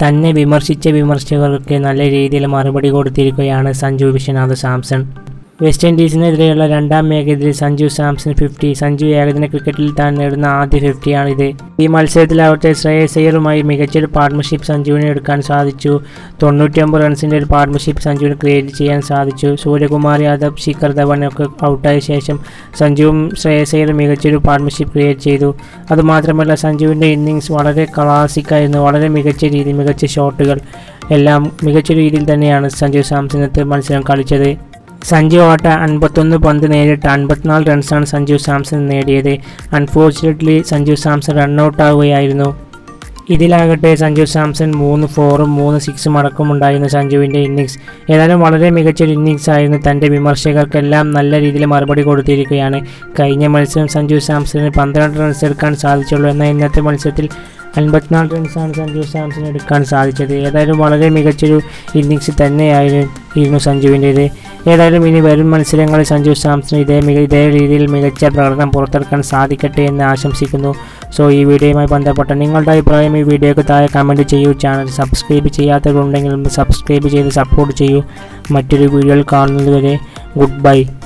തന്നെ വിമർശിച്ച വിമർശകർക്ക് നല്ല രീതിയിൽ മറുപടി കൊടുത്തിരിക്കുകയാണ് സഞ്ജു വിശ്വനാഥ് സാംസൺ വെസ്റ്റ് ഇൻഡീസിനെതിരെയുള്ള രണ്ടാം ഏകദിനത്തിൽ സഞ്ജു സാംസൺ ഫിഫ്റ്റി സഞ്ജു ഏകദിന ക്രിക്കറ്റിൽ താൻ നേടുന്ന ആദ്യ ഫിഫ്റ്റിയാണിത് ഈ മത്സരത്തിലാവട്ടെ ശ്രേയസ് അയ്യറുമായി മികച്ചൊരു പാർട്ട്ണർഷിപ്പ് സഞ്ജുവിന് എടുക്കാൻ സാധിച്ചു തൊണ്ണൂറ്റിയൊമ്പത് റൺസിൻ്റെ ഒരു പാർട്ട്ണർഷിപ്പ് സഞ്ജുവിന് ക്രിയേറ്റ് ചെയ്യാൻ സാധിച്ചു സൂര്യകുമാർ യാദവ് ശിഖർ ധവൻ ഒക്കെ ഔട്ടായ ശേഷം സഞ്ജുവും ശ്രേയസ് അയ്യറും മികച്ചൊരു പാർട്ട്ണർഷിപ്പ് ക്രിയേറ്റ് ചെയ്തു അതുമാത്രമല്ല സഞ്ജുവിൻ്റെ ഇന്നിങ്സ് വളരെ ക്ലാസിക്കായിരുന്നു വളരെ മികച്ച രീതി മികച്ച ഷോട്ടുകൾ എല്ലാം മികച്ച രീതിയിൽ തന്നെയാണ് സഞ്ജു സാംസണത്തെ മത്സരം കളിച്ചത് സഞ്ജു ഓട്ട അൻപത്തൊന്ന് പന്ത് നേരിട്ട് അൻപത്തിനാല് റൺസാണ് സഞ്ജു സാംസൺ നേടിയത് അൺഫോർച്ചുനേറ്റ്ലി സഞ്ജു സാംസൺ റണ്ണൗട്ട് ആവുകയായിരുന്നു ഇതിലാകട്ടെ സഞ്ജു സാംസൺ മൂന്ന് ഫോറും മൂന്ന് സിക്സും അടക്കമുണ്ടായിരുന്നു സഞ്ജുവിൻ്റെ ഇന്നിങ്സ് ഏതായാലും വളരെ മികച്ചൊരു ഇന്നിങ്സ് ആയിരുന്നു തൻ്റെ വിമർശകർക്കെല്ലാം നല്ല രീതിയിൽ മറുപടി കൊടുത്തിരിക്കുകയാണ് കഴിഞ്ഞ മത്സരം സഞ്ജു സാംസണിന് പന്ത്രണ്ട് റൺസ് എടുക്കാൻ സാധിച്ചുള്ളൂ എന്നാൽ ഇന്നത്തെ മത്സരത്തിൽ അൻപത്തിനാല് റൺസാണ് സഞ്ജു സാംസൺ എടുക്കാൻ സാധിച്ചത് ഏതായാലും വളരെ മികച്ചൊരു ഇന്നിങ്സ് തന്നെയായിരുന്നു സഞ്ജുവിൻ്റേത് ഏതായാലും ഇനി വരും മത്സരങ്ങളിൽ സഞ്ജു സാംസൺ ഇതേ മിക ഇതേ രീതിയിൽ മികച്ച പ്രകടനം പുറത്തെടുക്കാൻ സാധിക്കട്ടെ എന്ന് ആശംസിക്കുന്നു സോ ഈ വീഡിയോയുമായി ബന്ധപ്പെട്ട നിങ്ങളുടെ അഭിപ്രായം ഈ വീഡിയോയ്ക്ക് താഴെ കമൻറ്റ് ചെയ്യൂ ചാനൽ സബ്സ്ക്രൈബ് ചെയ്യാത്തവരുണ്ടെങ്കിൽ ഒന്ന് സബ്സ്ക്രൈബ് ചെയ്ത് സപ്പോർട്ട് ചെയ്യൂ മറ്റൊരു വീഡിയോയിൽ കാണുന്നതുവരെ ഗുഡ് ബൈ